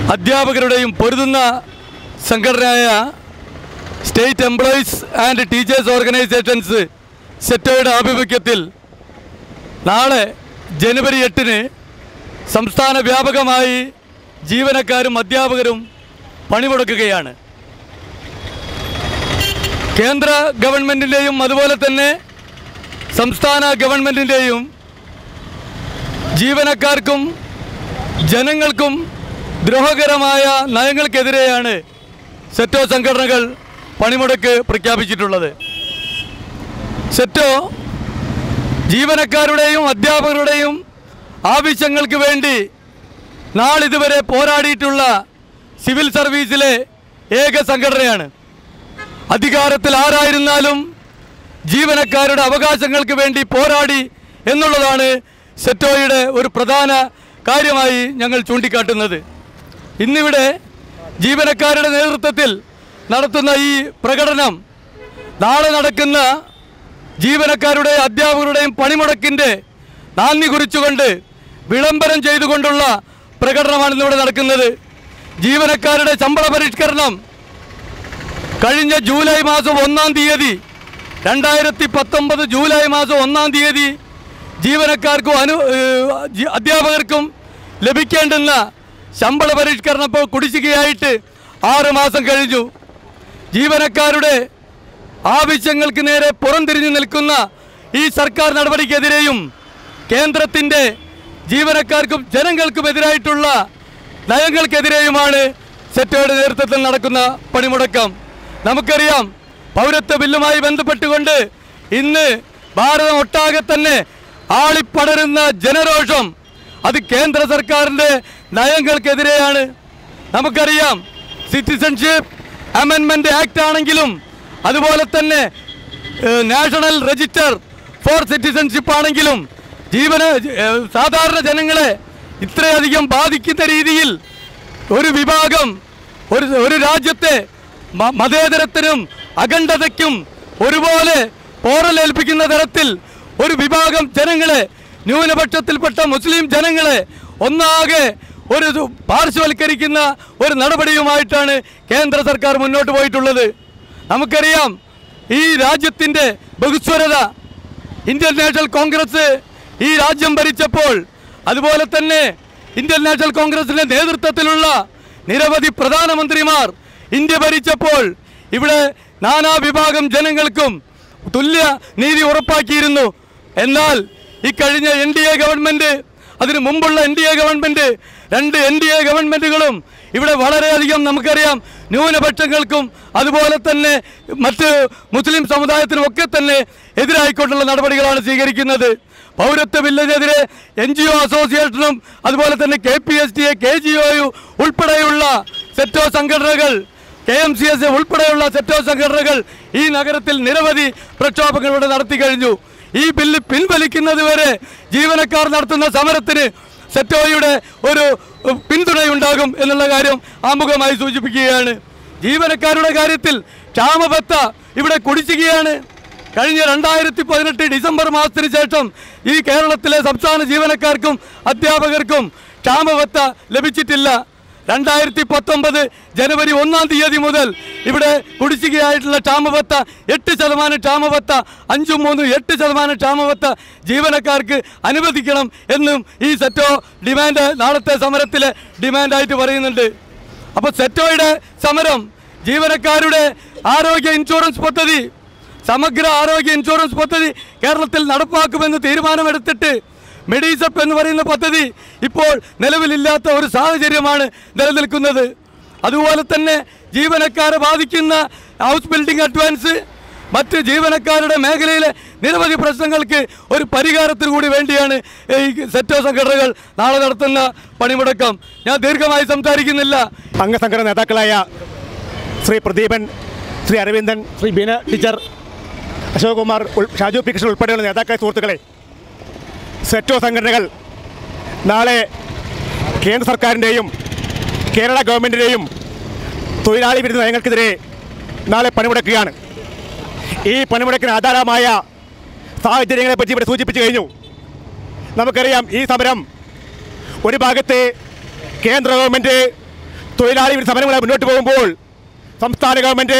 അധ്യാപകരുടെയും പൊരുതുന്ന സംഘടനയായ state employees and teachers organisations സെറ്റോയുടെ ആഭിമുഖ്യത്തിൽ നാളെ ജനുവരി എട്ടിന് സംസ്ഥാന വ്യാപകമായി ജീവനക്കാരും അധ്യാപകരും പണിമുടക്കുകയാണ് കേന്ദ്ര ഗവൺമെൻറ്റിൻ്റെയും അതുപോലെ തന്നെ സംസ്ഥാന ഗവൺമെൻറ്റിൻ്റെയും ജീവനക്കാർക്കും ജനങ്ങൾക്കും ദ്രോഹകരമായ നയങ്ങൾക്കെതിരെയാണ് സെറ്റോ സംഘടനകൾ പണിമുടക്ക് പ്രഖ്യാപിച്ചിട്ടുള്ളത് സെറ്റോ ജീവനക്കാരുടെയും അധ്യാപകരുടെയും ആവശ്യങ്ങൾക്ക് വേണ്ടി നാളിതുവരെ പോരാടിയിട്ടുള്ള സിവിൽ സർവീസിലെ ഏക സംഘടനയാണ് അധികാരത്തിൽ ആരായിരുന്നാലും ജീവനക്കാരുടെ അവകാശങ്ങൾക്ക് വേണ്ടി പോരാടി എന്നുള്ളതാണ് സെറ്റോയുടെ ഒരു പ്രധാന കാര്യമായി ഞങ്ങൾ ചൂണ്ടിക്കാട്ടുന്നത് ഇന്നിവിടെ ജീവനക്കാരുടെ നേതൃത്വത്തിൽ നടത്തുന്ന ഈ പ്രകടനം നാളെ നടക്കുന്ന ജീവനക്കാരുടെ അധ്യാപകരുടെയും പണിമുടക്കിൻ്റെ നാന്ദി കുറിച്ചുകൊണ്ട് വിളംബരം ചെയ്തുകൊണ്ടുള്ള പ്രകടനമാണ് ഇന്നിവിടെ നടക്കുന്നത് ജീവനക്കാരുടെ ശമ്പള പരിഷ്കരണം കഴിഞ്ഞ ജൂലൈ മാസം ഒന്നാം തീയതി രണ്ടായിരത്തി പത്തൊമ്പത് ജൂലൈ മാസം ഒന്നാം തീയതി ജീവനക്കാർക്കും അനു ഏഹ് ജി- അധ്യാപകർക്കും ലഭിക്കേണ്ടുന്ന ശമ്പള പരിഷ്കരണം ഇപ്പോൾ കുടിശ്ശികയായിട്ട് ആറ് മാസം കഴിഞ്ഞു ജീവനക്കാരുടെ ആവശ്യങ്ങൾക്ക് നേരെ പുറംതിരിഞ്ഞു നിൽക്കുന്ന ഈ സർക്കാർ നടപടിക്കെതിരെയും കേന്ദ്രത്തിൻ്റെ ജീവനക്കാർക്കും ജനങ്ങൾക്കും എതിരായിട്ടുള്ള നയങ്ങൾക്കെതിരെയുമാണ് സെറ്റോയുടെ നേതൃത്വത്തിൽ നടക്കുന്ന പണിമുടക്കം നമുക്കറിയാം പൗരത്വ ബില്ലുമായി ബന്ധപ്പെട്ടുകൊണ്ട് ഇന്ന് ഭാരതം ഒട്ടാകെ തന്നെ ആളിപ്പടരുന്ന ജനരോഷം അത് കേന്ദ്ര സർക്കാരിൻ്റെ നയങ്ങൾക്കെതിരെയാണ് നമുക്കറിയാം സിറ്റിസൺഷിപ്പ് അമെൻമെൻറ്റ് ആക്ട് ആണെങ്കിലും അതുപോലെ തന്നെ ഏഹ്, നാഷണൽ രജിസ്റ്റർ ഫോർ സിറ്റിസൺഷിപ്പ് ആണെങ്കിലും ജീവന ഏഹ്, സാധാരണ ജനങ്ങളെ ഇത്രയധികം ബാധിക്കുന്ന രീതിയിൽ ഒരു വിഭാഗം ഒരു ഒരു രാജ്യത്തെ മ- മതേതരത്തിനും അഖണ്ഡതയ്ക്കും ഒരുപോലെ പോറലേൽപ്പിക്കുന്ന തരത്തിൽ ഒരു വിഭാഗം ജനങ്ങളെ ന്യൂനപക്ഷത്തിൽപ്പെട്ട മുസ്ലിം ജനങ്ങളെ ഒന്നാകെ ഒരു ഇത് പാർശ്വവൽക്കരിക്കുന്ന ഒരു നടപടിയുമായിട്ടാണ് കേന്ദ്ര സർക്കാർ മുന്നോട്ട് പോയിട്ടുള്ളത് നമുക്കറിയാം ഈ രാജ്യത്തിൻ്റെ ബഹുസ്വരത ഇന്ത്യൻ നാഷണൽ കോൺഗ്രസ് ഈ രാജ്യം ഭരിച്ചപ്പോൾ അതുപോലെ തന്നെ ഇന്ത്യൻ നാഷണൽ കോൺഗ്രസിന്റെ നേതൃത്വത്തിലുള്ള നിരവധി പ്രധാനമന്ത്രിമാർ ഇന്ത്യ ഭരിച്ചപ്പോൾ ഇവിടെ നാനാ വിഭാഗം ജനങ്ങൾക്കും തുല്യ നീതി ഉറപ്പാക്കിയിരുന്നു എന്നാൽ ഈ കഴിഞ്ഞ എൻ ഡി എ ഗവൺമെൻറ് അതിനു മുമ്പുള്ള എൻ ഡി എ ഗവൺമെൻറ് രണ്ട് എൻ ഡി എ ഗവൺമെൻറ്റുകളും ഇവിടെ വളരെയധികം നമുക്കറിയാം ന്യൂനപക്ഷങ്ങൾക്കും അതുപോലെ തന്നെ മറ്റ് മുസ്ലിം സമുദായത്തിനും ഒക്കെ തന്നെ എതിരായിക്കൊണ്ടുള്ള നടപടികളാണ് സ്വീകരിക്കുന്നത് പൗരത്വ ബില്ലിനെതിരെ എൻ ജി ഒ അസോസിയേഷനും അതുപോലെ തന്നെ K P S T A K G O U ഉൾപ്പെടെയുള്ള സെറ്റോ സംഘടനകൾ കെ എം സി എസ് ഉൾപ്പെടെയുള്ള സെറ്റോ സംഘടനകൾ ഈ നഗരത്തിൽ നിരവധി പ്രക്ഷോഭങ്ങൾ ഇവിടെ നടത്തി കഴിഞ്ഞു ഈ ബില്ല് പിൻവലിക്കുന്നത് വരെ ജീവനക്കാർ നടത്തുന്ന സമരത്തിന് സെറ്റോയുടെ ഒരു ഉം, പിന്തുണയുണ്ടാകും എന്നുള്ള കാര്യം ആമുഖമായി സൂചിപ്പിക്കുകയാണ് ജീവനക്കാരുടെ കാര്യത്തിൽ ക്ഷാമബത്ത ഇവിടെ കുടിശ്ശികയാണ് കഴിഞ്ഞ രണ്ടായിരത്തി പതിനെട്ട് ഡിസംബർ മാസത്തിന് ശേഷം ഈ കേരളത്തിലെ സംസ്ഥാന ജീവനക്കാർക്കും അധ്യാപകർക്കും ക്ഷാമബത്ത ലഭിച്ചിട്ടില്ല രണ്ടായിരത്തി പത്തൊമ്പത് ജനുവരി ഒന്നാം തീയതി മുതൽ ഇവിടെ കുടിശ്ശികയായിട്ടുള്ള ക്ഷാമബത്ത എട്ട് ശതമാനം ക്ഷാമബത്ത അഞ്ചും മൂന്നും എട്ട് ശതമാനം ക്ഷാമബത്ത ജീവനക്കാർക്ക് അനുവദിക്കണം എന്നും ഈ സെറ്റോ ഡിമാൻഡ് നാളത്തെ സമരത്തിലെ ഡിമാൻഡായിട്ട് പറയുന്നുണ്ട് അപ്പോൾ സെറ്റോയുടെ സമരം ജീവനക്കാരുടെ ആരോഗ്യ ഇൻഷുറൻസ് പദ്ധതി സമഗ്ര ആരോഗ്യ ഇൻഷുറൻസ് പദ്ധതി കേരളത്തിൽ നടപ്പാക്കുമെന്ന് തീരുമാനമെടുത്തിട്ട് മെഡിസപ്പ് എന്ന് പറയുന്ന പദ്ധതി ഇപ്പോൾ നിലവിലില്ലാത്ത ഒരു സാഹചര്യമാണ് നിലനിൽക്കുന്നത് അതുപോലെ തന്നെ ജീവനക്കാരെ ബാധിക്കുന്ന ഹൗസ് ബിൽഡിംഗ് അഡ്വാൻസ് മറ്റ് ജീവനക്കാരുടെ മേഖലയിലെ നിരവധി പ്രശ്നങ്ങൾക്ക് ഒരു പരിഹാരത്തിന് കൂടി വേണ്ടിയാണ് ഈ സെറ്റോ സംഘടനകൾ നാളെ നടത്തുന്ന പണിമുടക്കം ഞാൻ ദീർഘമായി സംസാരിക്കുന്നില്ല അംഗസംഘടന നേതാക്കളായ ശ്രീ പ്രദീപൻ ശ്രീ അരവിന്ദൻ ശ്രീ ബീന ടീച്ചർ അശോക് കുമാർ ഉൾ- ഷാജു പി കൃഷ്ണൻ ഉൾപ്പെടെയുള്ള നേതാക്കളെ സുഹൃത്തുക്കളെ സെറ്റോ സംഘടനകൾ നാളെ കേന്ദ്ര സർക്കാരിൻ്റെയും കേരള ഗവൺമെൻറ്റിൻ്റെയും തൊഴിലാളി വിരുദ്ധ നയങ്ങൾക്കെതിരെ നാളെ പണിമുടക്കുകയാണ് ഈ പണിമുടക്കിന് ആധാരമായ സാഹചര്യങ്ങളെ പറ്റി ഇവിടെ സൂചിപ്പിച്ചു കഴിഞ്ഞു നമുക്കറിയാം ഈ സമരം ഒരു ഭാഗത്ത് കേന്ദ്ര ഗവൺമെൻറ് തൊഴിലാളി വിരുദ്ധ സമരങ്ങളെ മുന്നോട്ട് പോകുമ്പോൾ സംസ്ഥാന ഗവൺമെൻറ്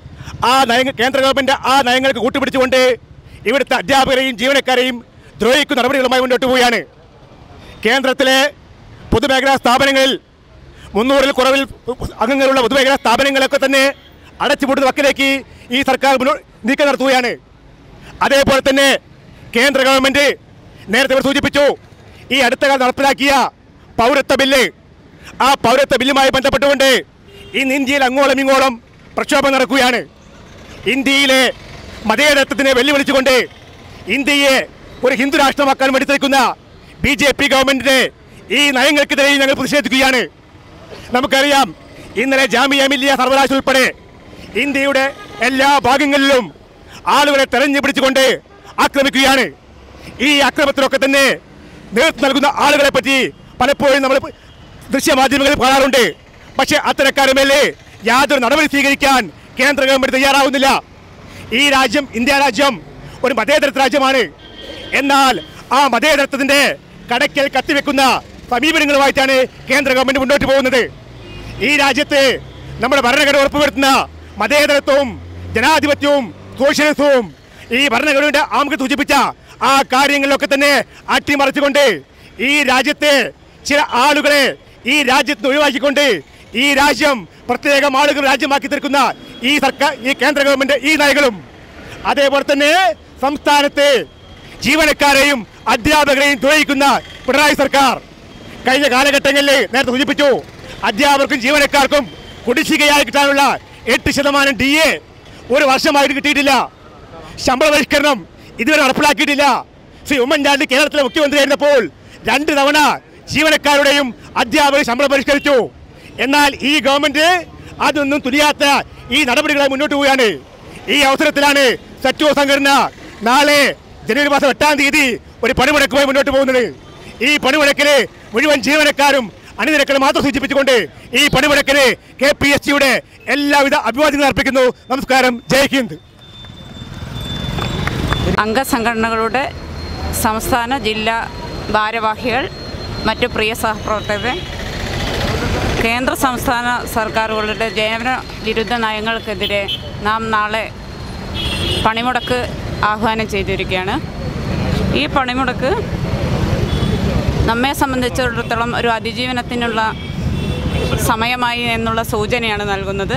ആ നയങ്ങൾ കേന്ദ്ര ഗവൺമെൻറ് ആ നയങ്ങൾക്ക് കൂട്ടുപിടിച്ചുകൊണ്ട് ഇവിടുത്തെ അധ്യാപകരെയും ജീവനക്കാരെയും ദ്രോഹിക്കുന്ന നടപടികളുമായി മുന്നോട്ട് പോവുകയാണ് കേന്ദ്രത്തിലെ പൊതുമേഖലാ സ്ഥാപനങ്ങളിൽ മുന്നൂറിൽ കുറവിൽ അംഗങ്ങളുള്ള പൊതുമേഖലാ സ്ഥാപനങ്ങളൊക്കെ തന്നെ അടച്ചുപൂട്ടുന്ന വക്കിലേക്ക് ഈ സർക്കാർ മുന്നോ- നീക്കം നടത്തുകയാണ് അതേപോലെ തന്നെ കേന്ദ്ര ഗവൺമെൻറ് നേരത്തെ ഇവിടെ സൂചിപ്പിച്ചു ഈ അടുത്ത കാലം നടപ്പിലാക്കിയ പൗരത്വ ബില്ല് ആ പൗരത്വ ബില്ലുമായി ബന്ധപ്പെട്ടുകൊണ്ട് ഇന്ന് ഇന്ത്യയിൽ അങ്ങോളം ഇങ്ങോളം പ്രക്ഷോഭം നടക്കുകയാണ് ഇന്ത്യയിലെ മതേതരത്വത്തിനെ വെല്ലുവിളിച്ചുകൊണ്ട് ഇന്ത്യയെ ഒരു ഹിന്ദു രാഷ്ട്രമാക്കാൻ വേണ്ടി ശ്രമിക്കുന്ന ബി ജെ പി ഗവൺമെന്റിന്റെ ഈ നയങ്ങൾക്കെതിരെ ഞങ്ങൾ പ്രതിഷേധിക്കുകയാണ് നമുക്കറിയാം ഇന്നലെ ജാമിയ മില്ലിയ സർവകലാശാല ഉൾപ്പെടെ ഇന്ത്യയുടെ എല്ലാ ഭാഗങ്ങളിലും ആളുകളെ തെരഞ്ഞു പിടിച്ചുകൊണ്ട് ആക്രമിക്കുകയാണ് ഈ അക്രമത്തിലൊക്കെ തന്നെ നേതൃത്വം നൽകുന്ന ആളുകളെ പറ്റി പലപ്പോഴും നമ്മൾ ദൃശ്യമാധ്യമങ്ങളിൽ കാണാറുണ്ട് പക്ഷേ അത്തരക്കാരുടെ മേലെ യാതൊരു നടപടി സ്വീകരിക്കാൻ കേന്ദ്ര ഗവൺമെന്റ് തയ്യാറാവുന്നില്ല ഈ രാജ്യം ഇന്ത്യ രാജ്യം ഒരു മതേതരത്വ രാജ്യമാണ് എന്നാൽ ആ മതേതരത്വത്തിന്റെ കടയ്ക്കൽ കത്തിവെക്കുന്ന സമീപനങ്ങളുമായിട്ടാണ് കേന്ദ്ര ഗവൺമെന്റ് മുന്നോട്ട് പോകുന്നത് ഈ രാജ്യത്ത് നമ്മുടെ ഭരണഘടന ഉറപ്പുവരുത്തുന്ന മതേതരത്വവും ജനാധിപത്യവും സോഷ്യലിസവും ഈ ഭരണഘടനയുടെ ആമുഖം സൂചിപ്പിച്ച ആ കാര്യങ്ങളിലൊക്കെ തന്നെ അട്ടിമറിച്ചുകൊണ്ട് ഈ രാജ്യത്തെ ചില ആളുകളെ ഈ രാജ്യത്ത് നിന്ന് ഒഴിവാക്കിക്കൊണ്ട് ഈ രാജ്യം പ്രത്യേകം ആളുകൾ രാജ്യമാക്കി തീർക്കുന്ന ഈ സർക്കാർ ഈ കേന്ദ്ര ഗവൺമെന്റ് ഈ നയങ്ങളും അതേപോലെ തന്നെ സംസ്ഥാനത്തെ ജീവനക്കാരെയും അധ്യാപകരെയും ദ്രോഹിക്കുന്ന പിണറായി സർക്കാർ കഴിഞ്ഞ കാലഘട്ടങ്ങളിൽ നേരത്തെ സൂചിപ്പിച്ചു അധ്യാപകർക്കും ജീവനക്കാർക്കും കുടിശ്ശികയായി കിട്ടാനുള്ള എട്ട് ശതമാനം ഡി എ ഒരു വർഷമായിട്ട് കിട്ടിയിട്ടില്ല ശമ്പള പരിഷ്കരണം ഇതുവരെ നടപ്പിലാക്കിയിട്ടില്ല ശ്രീ ഉമ്മൻചാണ്ടി കേരളത്തിലെ മുഖ്യമന്ത്രിയായിരുന്നപ്പോൾ രണ്ട് തവണ ജീവനക്കാരുടെയും അധ്യാപകർ ശമ്പളം പരിഷ്കരിച്ചു എന്നാൽ ഈ ഗവൺമെന്റ് അതൊന്നും തുനിയാത്ത ഈ നടപടികളെ മുന്നോട്ട് പോവുകയാണ് ഈ അവസരത്തിലാണ് സറ്റോ സംഘടന നാളെ ജനുവരി മാസം എട്ടാം തീയതി ഒരു പണിമുടക്കുമായി മുന്നോട്ട് പോകുന്നത് ഈ പണിമുടക്കിന് മുഴുവൻ ജീവനക്കാരും അണിനിരക്കൾ മാത്രം സൂചിപ്പിച്ചുകൊണ്ട് ഈ പണിമുടക്കിന് കെ പി എസ് സിയുടെ എല്ലാവിധ അഭിവാദ്യങ്ങളും അർപ്പിക്കുന്നു നമസ്കാരം ജയ് ഹിന്ദ് അംഗസംഘടനകളുടെ സംസ്ഥാന ജില്ലാ ഭാരവാഹികൾ മറ്റു പ്രിയ സഹപ്രവർത്തകരെ കേന്ദ്ര സംസ്ഥാന സർക്കാരുകളുടെ ജനന വിരുദ്ധ നയങ്ങൾക്കെതിരെ നാം നാളെ പണിമുടക്ക് ആഹ്വാനം ചെയ്തിരിക്കുകയാണ് ഈ പണിമുടക്ക് നമ്മെ സംബന്ധിച്ചിടത്തോളം ഒരു അതിജീവനത്തിനുള്ള സമയമായി എന്നുള്ള സൂചനയാണ് നൽകുന്നത്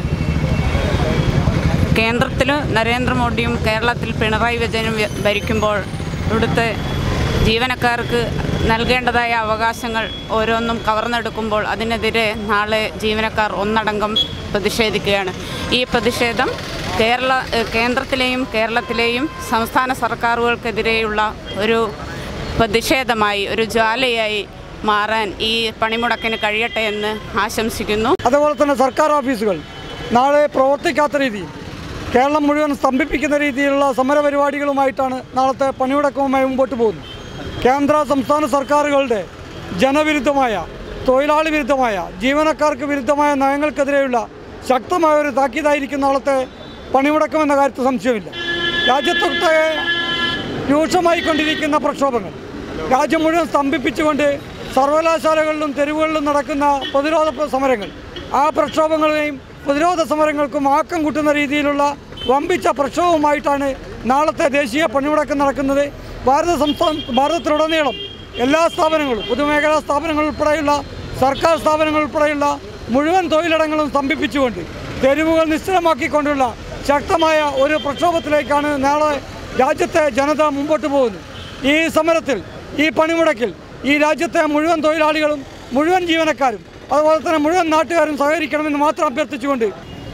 കേന്ദ്രത്തിൽ നരേന്ദ്രമോദിയും കേരളത്തിൽ പിണറായി വിജയനും വ്യ- ഭരിക്കുമ്പോൾ ഇവിടുത്തെ ജീവനക്കാർക്ക് നൽകേണ്ടതായ അവകാശങ്ങൾ ഓരോന്നും കവർന്നെടുക്കുമ്പോൾ അതിനെതിരെ നാളെ ജീവനക്കാർ ഒന്നടങ്കം പ്രതിഷേധിക്കുകയാണ് ഈ പ്രതിഷേധം കേരള ഏഹ് കേന്ദ്രത്തിലെയും കേരളത്തിലെയും സംസ്ഥാന സർക്കാരുകൾക്കെതിരെയുള്ള ഒരു പ്രതിഷേധമായി ഒരു ജ്വാലയായി മാറാൻ ഈ പണിമുടക്കിന് കഴിയട്ടെ എന്ന് ആശംസിക്കുന്നു അതുപോലെ തന്നെ സർക്കാർ ഓഫീസുകൾ നാളെ പ്രവർത്തിക്കാത്ത രീതിയിൽ കേരളം മുഴുവൻ സ്തംഭിപ്പിക്കുന്ന രീതിയിലുള്ള സമരപരിപാടികളുമായിട്ടാണ് നാളത്തെ പണിമുടക്കവുമായി മുമ്പോട്ട് പോകുന്നത് കേന്ദ്ര സംസ്ഥാന സർക്കാരുകളുടെ ജനവിരുദ്ധമായ തൊഴിലാളി വിരുദ്ധമായ ജീവനക്കാർക്ക് വിരുദ്ധമായ നയങ്ങൾക്കെതിരെയുള്ള ശക്തമായ ഒരു താക്കീതായിരിക്കും നാളത്തെ പണിമുടക്കം എന്ന കാര്യത്തിൽ സംശയമില്ല രാജ്യത്തൊക്കെ രൂക്ഷമായിക്കൊണ്ടിരിക്കുന്ന പ്രക്ഷോഭങ്ങൾ രാജ്യം മുഴുവൻ സ്തംഭിപ്പിച്ചുകൊണ്ട് സർവകലാശാലകളിലും തെരുവുകളിലും നടക്കുന്ന പ്രതിരോധ പ്ര- സമരങ്ങൾ ആ പ്രക്ഷോഭങ്ങളെയും പ്രതിരോധ സമരങ്ങൾക്കും ആക്കം കൂട്ടുന്ന രീതിയിലുള്ള വമ്പിച്ച പ്രക്ഷോഭവുമായിട്ടാണ് നാളത്തെ ദേശീയ പണിമുടക്കം നടക്കുന്നത് ഭാരത സംസ്ഥാന ഭാരതത്തിലുടനീളം എല്ലാ സ്ഥാപനങ്ങളും പൊതുമേഖലാ സ്ഥാപനങ്ങൾ ഉൾപ്പെടെയുള്ള സർക്കാർ സ്ഥാപനങ്ങൾ ഉൾപ്പെടെയുള്ള മുഴുവൻ തൊഴിലിടങ്ങളും സ്തംഭിപ്പിച്ചുകൊണ്ട് തെരുവുകൾ നിശ്ചലമാക്കിക്കൊണ്ടുള്ള ശക്തമായ ഒരു പ്രക്ഷോഭത്തിലേക്കാണ് നാളെ രാജ്യത്തെ ജനത മുമ്പോട്ട് പോകുന്നത് ഈ സമരത്തിൽ ഈ പണിമുടക്കിൽ ഈ രാജ്യത്തെ മുഴുവൻ തൊഴിലാളികളും മുഴുവൻ ജീവനക്കാരും അതുപോലെ തന്നെ മുഴുവൻ നാട്ടുകാരും സഹകരിക്കണമെന്ന് മാത്രം അഭ്യർത്ഥിച്ചുകൊണ്ട്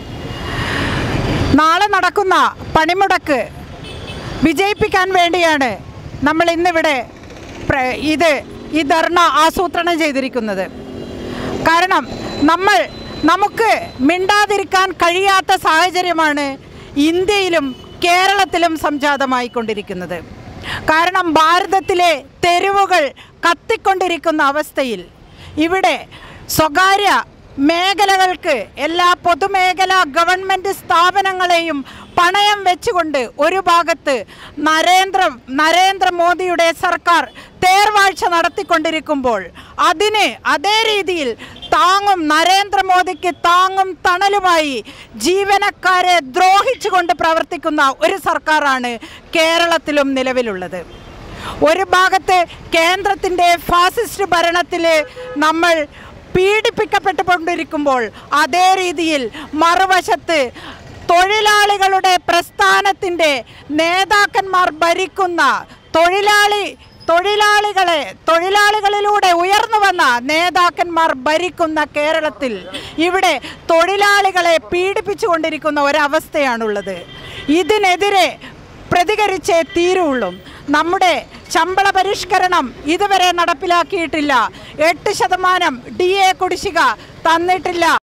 നാളെ നടക്കുന്ന പണിമുടക്ക് വിജയിപ്പിക്കാൻ വേണ്ടിയാണ് നമ്മൾ ഇന്നിവിടെ പ്ര- ഇത് ഈ ധർണ ആസൂത്രണം ചെയ്തിരിക്കുന്നത് കാരണം നമ്മൾ നമുക്ക് മിണ്ടാതിരിക്കാൻ കഴിയാത്ത സാഹചര്യമാണ് ഇന്ത്യയിലും കേരളത്തിലും സംജാതമായിക്കൊണ്ടിരിക്കുന്നത് കാരണം ഭാരതത്തിലെ തെരുവുകൾ കത്തിക്കൊണ്ടിരിക്കുന്ന അവസ്ഥയിൽ ഇവിടെ സ്വകാര്യ മേഖലകൾക്ക് എല്ലാ പൊതുമേഖലാ ഗവൺമെൻറ് സ്ഥാപനങ്ങളെയും പണയം വെച്ചുകൊണ്ട് ഒരു ഭാഗത്ത് നരേന്ദ്ര നരേന്ദ്രമോദിയുടെ സർക്കാർ തേർവാഴ്ച നടത്തിക്കൊണ്ടിരിക്കുമ്പോൾ അതിന് അതേ രീതിയിൽ താങ്ങും നരേന്ദ്രമോദിക്ക് താങ്ങും തണലുമായി ജീവനക്കാരെ ദ്രോഹിച്ചുകൊണ്ട് പ്രവർത്തിക്കുന്ന ഒരു സർക്കാരാണ് കേരളത്തിലും നിലവിലുള്ളത് ഒരു ഭാഗത്ത് കേന്ദ്രത്തിൻ്റെ ഫാസിസ്റ്റ് ഭരണത്തിൽ നമ്മൾ പീഡിപ്പിക്കപ്പെട്ടുകൊണ്ടിരിക്കുമ്പോൾ അതേ രീതിയിൽ മറുവശത്ത് തൊഴിലാളികളുടെ പ്രസ്ഥാനത്തിൻ്റെ നേതാക്കന്മാർ ഭരിക്കുന്ന തൊഴിലാളി തൊഴിലാളികളെ തൊഴിലാളികളിലൂടെ ഉയർന്നു വന്ന നേതാക്കന്മാർ ഭരിക്കുന്ന കേരളത്തിൽ ഇവിടെ തൊഴിലാളികളെ പീഡിപ്പിച്ചുകൊണ്ടിരിക്കുന്ന ഒരവസ്ഥയാണുള്ളത് ഇതിനെതിരെ പ്രതികരിച്ചേ തീരുള്ളൂ നമ്മുടെ ശമ്പള പരിഷ്കരണം ഇതുവരെ നടപ്പിലാക്കിയിട്ടില്ല എട്ട് ശതമാനം ഡി എ കുടിശ്ശിക തന്നിട്ടില്ല